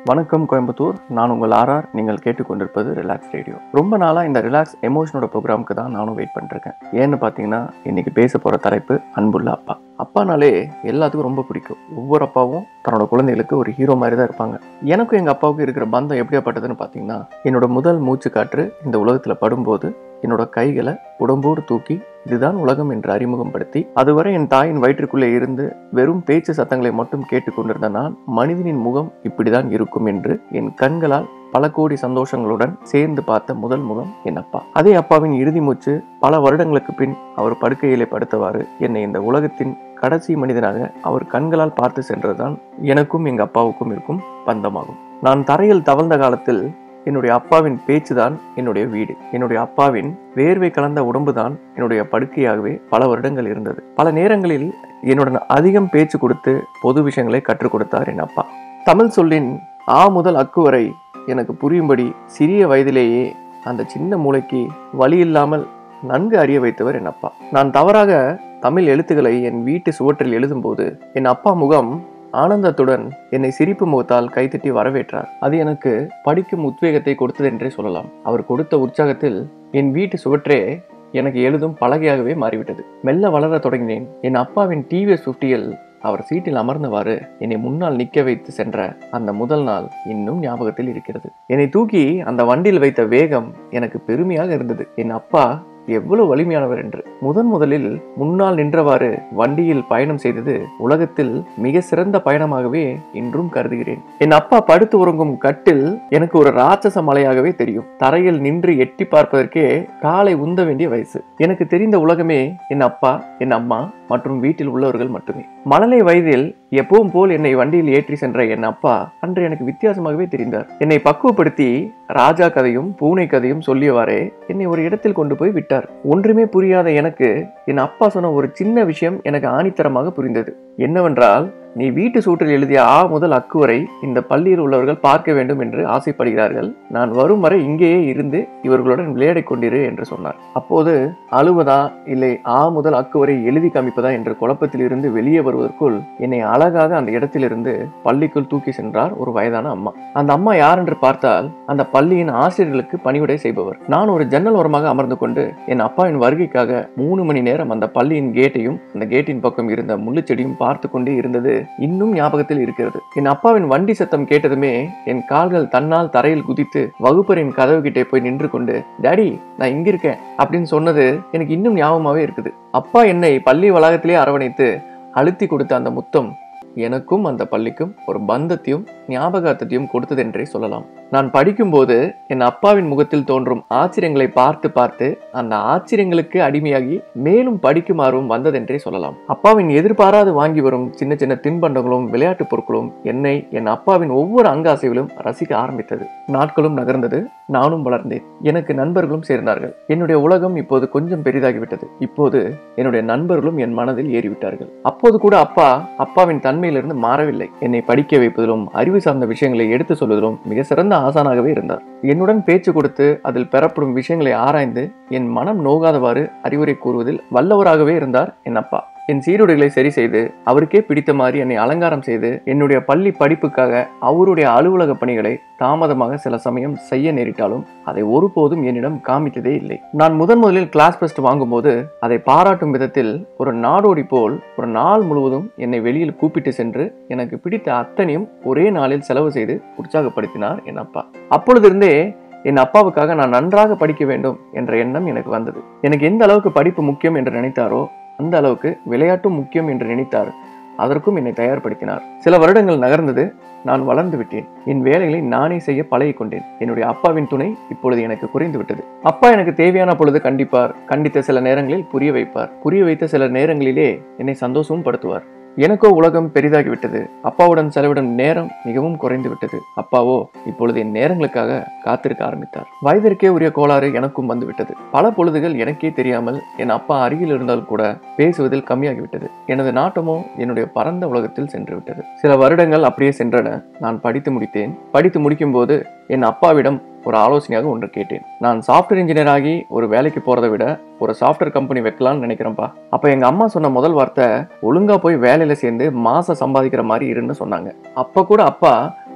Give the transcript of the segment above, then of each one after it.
வணக்கம் கோயம்புத்தூர் நான் உங்கள் ஆர்ஆர் நீங்கள் கேட்டுக்கொண்டிருப்பது ரிலாக்ஸ் ரேடியோ ரொம்ப நாளாக இந்த ரிலாக்ஸ் எமோஷனோட ப்ரோக்ராமுக்கு தான் நானும் வெயிட் பண்ணிருக்கேன் ஏன்னு பார்த்தீங்கன்னா இன்னைக்கு பேச போகிற தலைப்பு அன்புள்ள அப்பா அப்பானாலே எல்லாத்துக்கும் ரொம்ப பிடிக்கும் ஒவ்வொரு அப்பாவும் தன்னோட குழந்தைகளுக்கு ஒரு ஹீரோ மாதிரி தான் இருப்பாங்க எனக்கும் எங்கள் அப்பாவுக்கும் இருக்கிற பந்தம் எப்படியாப்பட்டதுன்னு பார்த்தீங்கன்னா என்னோட முதல் மூச்சு காற்று இந்த உலகத்தில் படும்போது என்னோட கைகளை உடம்போடு தூக்கி இதுதான் உலகம் என்று அறிமுகப்படுத்தி அதுவரை என் தாயின் வயிற்றுக்குள்ளே இருந்து வெறும் பேச்சு சத்தங்களை மட்டும் கேட்டுக்கொண்டிருந்த நான் மனிதனின் முகம் இப்படிதான் இருக்கும் என்று என் கண்களால் பல கோடி சந்தோஷங்களுடன் சேர்ந்து பார்த்த முதல் முகம் என் அப்பா அதே அப்பாவின் இறுதி மூச்சு பல வருடங்களுக்கு பின் அவர் படுக்கையிலே படுத்தவாறு என்னை இந்த உலகத்தின் கடைசி மனிதனாக அவர் கண்களால் பார்த்து சென்றதுதான் எனக்கும் எங்க அப்பாவுக்கும் இருக்கும் பந்தமாகும் நான் தரையில் தவழ்ந்த காலத்தில் என்னுடைய அப்பாவின் பேச்சுதான் என்னுடைய வீடு என்னுடைய அப்பாவின் வேர்வை கலந்த உடம்புதான் என்னுடைய படுக்கையாகவே பல வருடங்கள் இருந்தது பல நேரங்களில் என்னுடன் அதிகம் பேச்சு கொடுத்து பொது விஷயங்களை கற்றுக் கொடுத்தார் என் அப்பா தமிழ் சொல்லின் ஆ முதல் அக்கு வரை எனக்கு புரியும்படி சிறிய வயதிலேயே அந்த சின்ன மூளைக்கு வழி இல்லாமல் நன்கு அறிய வைத்தவர் என் அப்பா நான் தவறாக தமிழ் எழுத்துக்களை என் வீட்டு சுவற்றில் எழுதும்போது என் அப்பா முகம் ஆனந்தத்துடன் என்னை சிரிப்பு முகத்தால் கைத்தட்டி வரவேற்றார் அது எனக்கு படிக்கும் உத்வேகத்தை கொடுத்ததென்றே சொல்லலாம் அவர் கொடுத்த உற்சாகத்தில் என் வீட்டு சுவற்றே எனக்கு எழுதும் பலகையாகவே மாறிவிட்டது மெல்ல வளர தொடங்கினேன் என் அப்பாவின் டிவிஎஸ் ஃபிஃப்டியில் அவர் சீட்டில் அமர்ந்தவாறு என்னை முன்னால் நிற்க வைத்து சென்ற அந்த முதல் நாள் இன்னும் ஞாபகத்தில் இருக்கிறது என்னை தூக்கி அந்த வண்டியில் வைத்த வேகம் எனக்கு பெருமையாக இருந்தது என் அப்பா எவ்வளவு வலிமையானவர் என்று முதன் முதலில் முன்னால் நின்றவாறு வண்டியில் பயணம் செய்தது உலகத்தில் மிக சிறந்த பயணமாகவே இன்றும் கருதுகிறேன் என் அப்பா படுத்து உறங்கும் கட்டில் எனக்கு ஒரு ராட்சச மலையாகவே தெரியும் தரையில் நின்று எட்டி பார்ப்பதற்கே காலை உந்த வேண்டிய வயசு எனக்கு தெரிந்த உலகமே என் அப்பா என் அம்மா மற்றும் வீட்டில் உள்ளவர்கள் மட்டுமே மழலை வயதில் எப்பவும் போல் என்னை வண்டியில் ஏற்றி சென்ற என் அப்பா அன்று எனக்கு வித்தியாசமாகவே தெரிந்தார் என்னை பக்குவப்படுத்தி ராஜா கதையும் பூனை கதையும் சொல்லியவாறே என்னை ஒரு இடத்தில் கொண்டு போய் விட்டார் ஒன்றுமே புரியாத எனக்கு என் அப்பா சொன்ன ஒரு சின்ன விஷயம் எனக்கு ஆணித்தரமாக புரிந்தது என்னவென்றால் நீ வீட்டு சூட்டில் எழுதிய ஆ முதல் அக்கு வரை இந்த பள்ளியில் உள்ளவர்கள் பார்க்க வேண்டும் என்று ஆசைப்படுகிறார்கள் நான் வரும் வரை இங்கேயே இருந்து இவர்களுடன் விளையாடிக் கொண்டிரு என்று சொன்னார் அப்போது அழுவதா இல்லை ஆ முதல் அக்கு வரை எழுதி காமிப்பதா என்ற குழப்பத்தில் இருந்து வெளியே வருவதற்குள் என்னை அழகாக அந்த இடத்திலிருந்து பள்ளிக்குள் தூக்கி சென்றார் ஒரு வயதான அம்மா அந்த அம்மா யார் என்று பார்த்தால் அந்த பள்ளியின் ஆசிரியர்களுக்கு பணிவிடை செய்பவர் நான் ஒரு ஜன்னல் ஓரமாக அமர்ந்து கொண்டு என் அப்பாவின் வருகைக்காக மூணு மணி நேரம் அந்த பள்ளியின் கேட்டையும் அந்த கேட்டின் பக்கம் இருந்த முள்ளுச்செடியும் பார்த்து கொண்டே இருந்தது இன்னும் ஞாபகத்தில் இருக்கிறது என் அப்பாவின் வண்டி சத்தம் கேட்டதுமே என் கால்கள் தன்னால் தரையில் குதித்து வகுப்பரின் கதவு கிட்டே போய் நின்று கொண்டு டாடி நான் இங்க இருக்கேன் அப்படின்னு சொன்னது எனக்கு இன்னும் ஞாபகமாவே இருக்குது அப்பா என்னை பள்ளி வளாகத்திலே அரவணைத்து அழுத்தி கொடுத்த அந்த முத்தம் எனக்கும் அந்த பள்ளிக்கும் ஒரு பந்தத்தையும் ஞாபகத்தையும் கொடுத்ததென்றே சொல்லலாம் நான் படிக்கும்போது என் அப்பாவின் முகத்தில் தோன்றும் ஆச்சரியங்களை பார்த்து பார்த்து அந்த ஆச்சரியங்களுக்கு அடிமையாகி மேலும் படிக்கும் ஆர்வம் வந்ததென்றே சொல்லலாம் அப்பாவின் எதிர்பாராது வாங்கி வரும் சின்ன சின்ன தின்பண்டங்களும் விளையாட்டுப் பொருட்களும் என்னை என் அப்பாவின் ஒவ்வொரு அங்காசைகளும் ரசிக்க ஆரம்பித்தது நாட்களும் நகர்ந்தது நானும் வளர்ந்தேன் எனக்கு நண்பர்களும் சேர்ந்தார்கள் என்னுடைய உலகம் இப்போது கொஞ்சம் பெரிதாகிவிட்டது இப்போது என்னுடைய நண்பர்களும் என் மனதில் ஏறிவிட்டார்கள் அப்போது கூட அப்பா அப்பாவின் தன்மையிலிருந்து மாறவில்லை என்னை படிக்க வைப்பதிலும் அறிவு சார்ந்த விஷயங்களை எடுத்து சொல்வதிலும் மிக சிறந்த ஆசானாகவே இருந்தார் என்னுடன் பேச்சு கொடுத்து அதில் பெறப்படும் விஷயங்களை ஆராய்ந்து என் மனம் நோகாதவாறு அறிவுரை கூறுவதில் வல்லவராகவே இருந்தார் என் அப்பா என் சீருடைகளை சரி செய்து அவருக்கே பிடித்த மாதிரி என்னை அலங்காரம் செய்து என்னுடைய பள்ளி படிப்புக்காக அவருடைய அலுவலக பணிகளை தாமதமாக சில சமயம் செய்ய நேரிட்டாலும் அதை ஒருபோதும் என்னிடம் காமித்ததே இல்லை நான் முதன் முதலில் கிளாஸ் ஃபெஸ்ட் வாங்கும்போது அதை பாராட்டும் விதத்தில் ஒரு நாடோடி போல் ஒரு நாள் முழுவதும் என்னை வெளியில் கூப்பிட்டு சென்று எனக்கு பிடித்த அத்தனையும் ஒரே நாளில் செலவு செய்து உற்சாகப்படுத்தினார் என் அப்பா அப்பொழுதிருந்தே என் அப்பாவுக்காக நான் நன்றாக படிக்க வேண்டும் என்ற எண்ணம் எனக்கு வந்தது எனக்கு எந்த அளவுக்கு படிப்பு முக்கியம் என்று நினைத்தாரோ அந்த அளவுக்கு விளையாட்டும் முக்கியம் என்று நினைத்தார் அதற்கும் என்னை தயார்படுத்தினார் சில வருடங்கள் நகர்ந்தது நான் வளர்ந்து விட்டேன் என் வேலைகளை நானே செய்ய பழகிக் கொண்டேன் என்னுடைய அப்பாவின் துணை இப்பொழுது எனக்கு குறைந்து விட்டது அப்பா எனக்கு தேவையான பொழுது கண்டிப்பார் கண்டித்த சில நேரங்களில் புரிய வைப்பார் புரிய வைத்த சில நேரங்களிலே என்னை சந்தோஷமும் படுத்துவார் எனக்கோ உலகம் பெரிதாகிவிட்டது அப்பாவுடன் செலவிடும் நேரம் மிகவும் குறைந்து விட்டது அப்பாவோ இப்பொழுது என் நேரங்களுக்காக காத்திருக்க ஆரம்பித்தார் வயதிற்கே உரிய கோளாறு எனக்கும் வந்துவிட்டது பல பொழுதுகள் எனக்கே தெரியாமல் என் அப்பா அருகில் இருந்தால் கூட பேசுவதில் கம்மியாகிவிட்டது எனது நாட்டமோ என்னுடைய பரந்த உலகத்தில் சென்று விட்டது சில வருடங்கள் அப்படியே சென்றன நான் படித்து முடித்தேன் படித்து முடிக்கும் போது என் அப்பாவிடம் ஒரு ஆலோசனையாக ஒன்று கேட்டேன் நான் சாஃப்ட்வேர் இன்ஜினியர் ஆகி ஒரு வேலைக்கு போறதை விட ஒரு சாஃப்ட்வேர் கம்பெனி வைக்கலாம்னு நினைக்கிறேன்ப்பா அப்ப எங்க அம்மா சொன்ன முதல் வார்த்தை ஒழுங்கா போய் வேலையில சேர்ந்து மாசம் சம்பாதிக்கிற மாதிரி இருன்னு சொன்னாங்க அப்ப கூட அப்பா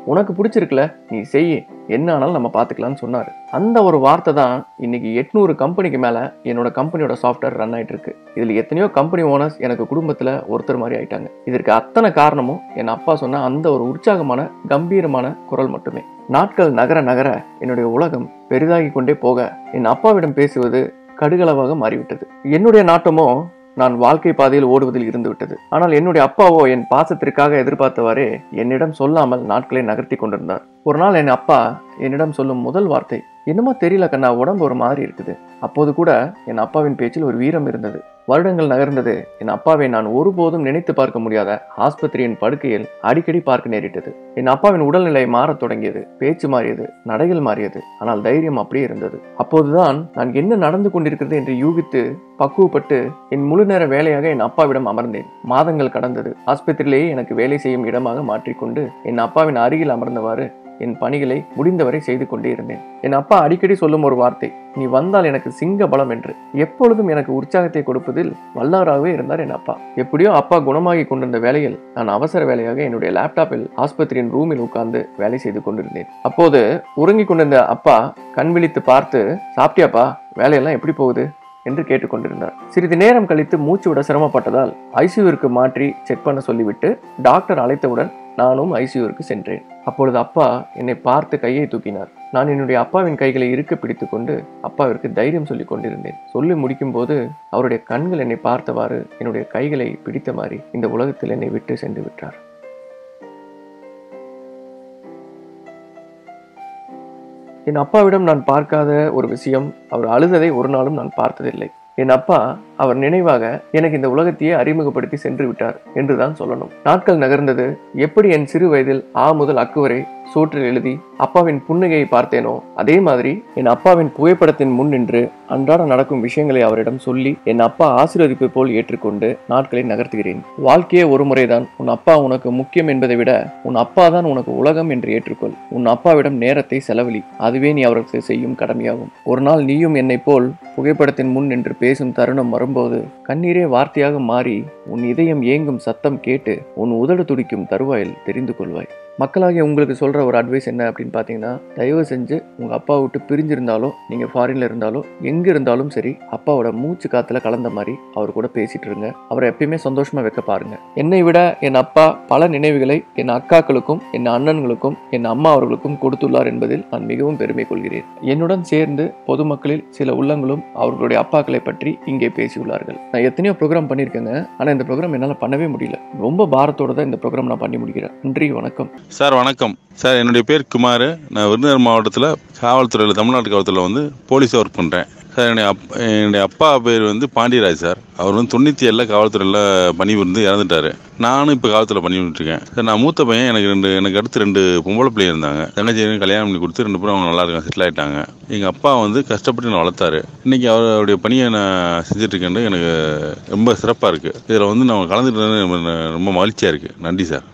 உனக்கு பிடிச்சிருக்குல நீ செய் என்ன ஆனாலும் நம்ம பார்த்துக்கலாம்னு சொன்னார் அந்த ஒரு வார்த்தை தான் இன்னைக்கு எட்நூறு கம்பெனிக்கு மேலே என்னோட கம்பெனியோட சாஃப்ட்வேர் ரன் ஆயிட்டு இருக்கு இதில் எத்தனையோ கம்பெனி ஓனர்ஸ் எனக்கு குடும்பத்தில் ஒருத்தர் மாதிரி ஆயிட்டாங்க இதற்கு அத்தனை காரணமும் என் அப்பா சொன்ன அந்த ஒரு உற்சாகமான கம்பீரமான குரல் மட்டுமே நாட்கள் நகர நகர என்னுடைய உலகம் பெரிதாகி கொண்டே போக என் அப்பாவிடம் பேசுவது கடுகளவாக மாறிவிட்டது என்னுடைய நாட்டமோ நான் வாழ்க்கை பாதையில் ஓடுவதில் இருந்து விட்டது ஆனால் என்னுடைய அப்பாவோ என் பாசத்திற்காக எதிர்பார்த்தவாறே என்னிடம் சொல்லாமல் நாட்களை நகர்த்தி கொண்டிருந்தார் ஒரு நாள் என் அப்பா என்னிடம் சொல்லும் முதல் வார்த்தை என்னமோ தெரியல கண்ணா உடம்பு ஒரு மாதிரி இருக்குது அப்போது கூட என் அப்பாவின் பேச்சில் ஒரு வீரம் இருந்தது வருடங்கள் நகர்ந்தது என் அப்பாவை நான் ஒருபோதும் நினைத்து பார்க்க முடியாத ஆஸ்பத்திரியின் படுக்கையில் அடிக்கடி பார்க்க நேரிட்டது என் அப்பாவின் உடல்நிலை மாறத் தொடங்கியது பேச்சு மாறியது நடைகள் மாறியது ஆனால் தைரியம் அப்படியே இருந்தது அப்போதுதான் நான் என்ன நடந்து கொண்டிருக்கிறது என்று யூகித்து பக்குவப்பட்டு என் முழு நேர வேலையாக என் அப்பாவிடம் அமர்ந்தேன் மாதங்கள் கடந்தது ஆஸ்பத்திரியிலேயே எனக்கு வேலை செய்யும் இடமாக மாற்றிக்கொண்டு என் அப்பாவின் அருகில் அமர்ந்தவாறு என் பணிகளை முடிந்தவரை செய்து கொண்டே இருந்தேன் என் அப்பா அடிக்கடி சொல்லும் ஒரு வார்த்தை நீ வந்தால் எனக்கு சிங்க பலம் என்று எப்பொழுதும் எனக்கு உற்சாகத்தை கொடுப்பதில் வல்லவராகவே இருந்தார் என் அப்பா எப்படியோ அப்பா குணமாகி கொண்டிருந்த வேளையில் நான் அவசர வேலையாக என்னுடைய லேப்டாப்பில் ஆஸ்பத்திரியின் ரூமில் உட்கார்ந்து வேலை செய்து கொண்டிருந்தேன் அப்போது உறங்கிக் கொண்டிருந்த அப்பா கண் விழித்து பார்த்து சாப்பிட்டியாப்பா வேலையெல்லாம் எப்படி போகுது என்று கேட்டுக்கொண்டிருந்தார் சிறிது நேரம் கழித்து மூச்சு விட சிரமப்பட்டதால் ஐசியூவிற்கு மாற்றி செக் பண்ண சொல்லிவிட்டு டாக்டர் அழைத்தவுடன் நானும் ஐசியூவிற்கு சென்றேன் அப்பொழுது அப்பா என்னை பார்த்து கையை தூக்கினார் நான் என்னுடைய அப்பாவின் கைகளை இருக்க பிடித்துக்கொண்டு அப்பாவிற்கு தைரியம் சொல்லிக் கொண்டிருந்தேன் சொல்லி முடிக்கும் போது அவருடைய கண்கள் என்னை பார்த்தவாறு என்னுடைய கைகளை பிடித்த மாதிரி இந்த உலகத்தில் என்னை விட்டு சென்று விட்டார் என் அப்பாவிடம் நான் பார்க்காத ஒரு விஷயம் அவர் அழுததை ஒரு நாளும் நான் பார்த்ததில்லை என் அப்பா அவர் நினைவாக எனக்கு இந்த உலகத்தையே அறிமுகப்படுத்தி சென்று விட்டார் என்றுதான் சொல்லணும் நாட்கள் நகர்ந்தது எப்படி என் சிறு வயதில் ஆ முதல் அக்கு வரை சோற்றில் எழுதி அப்பாவின் புன்னகையை பார்த்தேனோ அதே மாதிரி என் அப்பாவின் புகைப்படத்தின் முன் நின்று அன்றாட நடக்கும் விஷயங்களை அவரிடம் சொல்லி என் அப்பா ஆசீர்வதிப்பை போல் ஏற்றுக்கொண்டு நாட்களை நகர்த்துகிறேன் வாழ்க்கையே ஒரு முறைதான் உன் அப்பா உனக்கு முக்கியம் என்பதை விட உன் அப்பா தான் உனக்கு உலகம் என்று ஏற்றுக்கொள் உன் அப்பாவிடம் நேரத்தை செலவழி அதுவே நீ அவருக்கு செய்யும் கடமையாகும் ஒரு நாள் நீயும் என்னைப் போல் புகைப்படத்தின் முன் நின்று பேசும் தருணம் வரும்போது கண்ணீரே வார்த்தையாக மாறி உன் இதயம் ஏங்கும் சத்தம் கேட்டு உன் உதடு துடிக்கும் தருவாயில் தெரிந்து கொள்வாய் மக்களாகிய உங்களுக்கு சொல்கிற ஒரு அட்வைஸ் என்ன அப்படின்னு பார்த்தீங்கன்னா தயவு செஞ்சு உங்கள் அப்பா விட்டு பிரிஞ்சிருந்தாலும் நீங்கள் ஃபாரினில் இருந்தாலும் எங்கே இருந்தாலும் சரி அப்பாவோட மூச்சு காற்றுல கலந்த மாதிரி அவர் கூட பேசிட்டு இருங்க அவரை எப்பயுமே சந்தோஷமாக வைக்க பாருங்க என்னை விட என் அப்பா பல நினைவுகளை என் அக்காக்களுக்கும் என் அண்ணன்களுக்கும் என் அம்மா அவர்களுக்கும் கொடுத்துள்ளார் என்பதில் நான் மிகவும் பெருமை கொள்கிறேன் என்னுடன் சேர்ந்து பொதுமக்களில் சில உள்ளங்களும் அவர்களுடைய அப்பாக்களை பற்றி இங்கே பேசியுள்ளார்கள் நான் எத்தனையோ ப்ரோக்ராம் பண்ணியிருக்கேங்க ஆனால் இந்த ப்ரோக்ராம் என்னால் பண்ணவே முடியல ரொம்ப பாரத்தோட தான் இந்த ப்ரோக்ராம் நான் பண்ணி முடிக்கிறேன் நன்றி வணக்கம் சார் வணக்கம் சார் என்னுடைய பேர் குமார் நான் விருதுநகர் மாவட்டத்தில் காவல்துறையில் தமிழ்நாட்டு காவல்துறையில் வந்து போலீஸாக ஒர்க் பண்ணுறேன் சார் என்னுடைய அப் என்னுடைய அப்பா பேர் வந்து பாண்டியராஜ் சார் அவர் வந்து தொண்ணூற்றி ஏழில் காவல்துறையில் பணிபுரிந்து இறந்துட்டார் நானும் இப்போ காவல்துறையில் பண்ணிட்டு இருக்கேன் சார் நான் மூத்த பையன் எனக்கு ரெண்டு எனக்கு அடுத்து ரெண்டு பொம்பளை பிள்ளைங்க இருந்தாங்க தங்கச்சி எனக்கு கல்யாணம் பண்ணி கொடுத்து ரெண்டு பேரும் அவங்க நல்லா இருக்காங்க செட்டில் ஆகிட்டாங்க எங்கள் அப்பா வந்து கஷ்டப்பட்டு நான் வளர்த்தாரு இன்னைக்கு அவருடைய பணியை நான் செஞ்சுட்டு இருக்கேன் எனக்கு ரொம்ப சிறப்பாக இருக்குது இதில் வந்து நான் கலந்துட்டு ரொம்ப மகிழ்ச்சியாக இருக்குது நன்றி சார்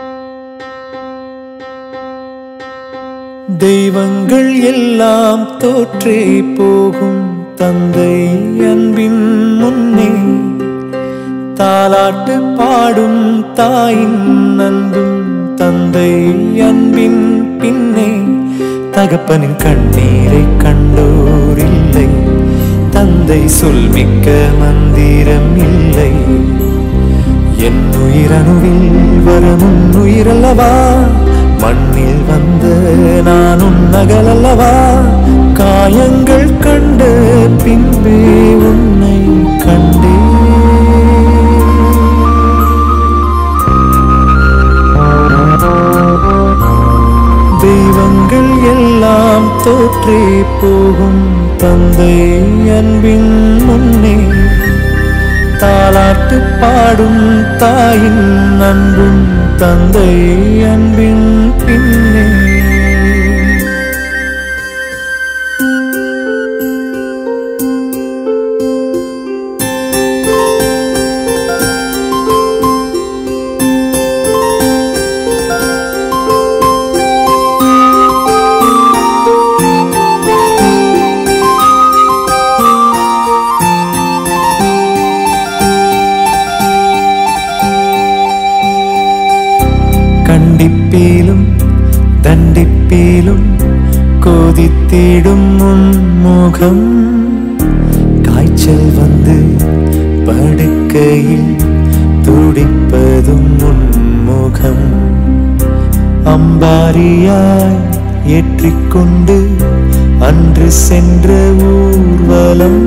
தெய்வங்கள் எல்லாம் தோற்றே போகும் தந்தை அன்பின் முன்னே தாலாட்டு பாடும் தாயின் அன்பும் தந்தை அன்பின் பின்னே தகப்பனின் கண்ணீரை கண்டோர் இல்லை தந்தை சொல்மிக்க மந்திரம் இல்லை என் உயிரணுவில் வரும் உயிரல்லவா மண்ணில் வந்த நான் உன்னகலல்லவா காயங்கள் கண்ட பின்பே உன்னை கண்டே தெய்வங்கள் எல்லாம் தோற்றே போகும் தந்தை அன்பின் முன்னே தாலாட்டு பாடும் தாயின் அன்பும் தந்தை அன்பின் பின்னே கண்டிப்பேலும் போதிலும் கொதித்திடும் முன்முகம் காய்ச்சல் வந்து படுக்கையில் துடிப்பதும் உன்முகம் அம்பாரியாய் ஏற்றிக்கொண்டு அன்று சென்ற ஊர்வலம்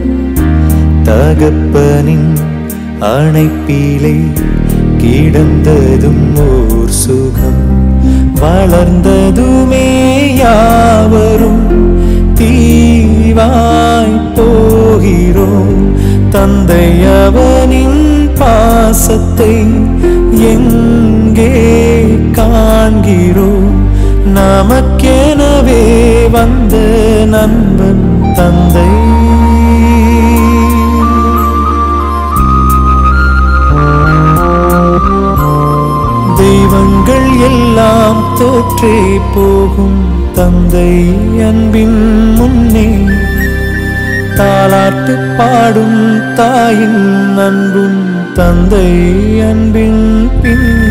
தகப்பனின் அணைப்பிலே கிடந்ததும் ஓர் சுகம் வளர்ந்ததுமே யாவரும் தீவாய் போகிறோம் தந்தை அவனின் பாசத்தை எங்கே காண்கிறோம் நமக்கெனவே வந்த நண்பன் தந்தை தெய்வங்கள் எல்லாம் தோற்றே போகும் தந்தை அன்பின் முன்னே தாலாட்டு பாடும் தாயின் அன்பும் தந்தை அன்பின் பின்னே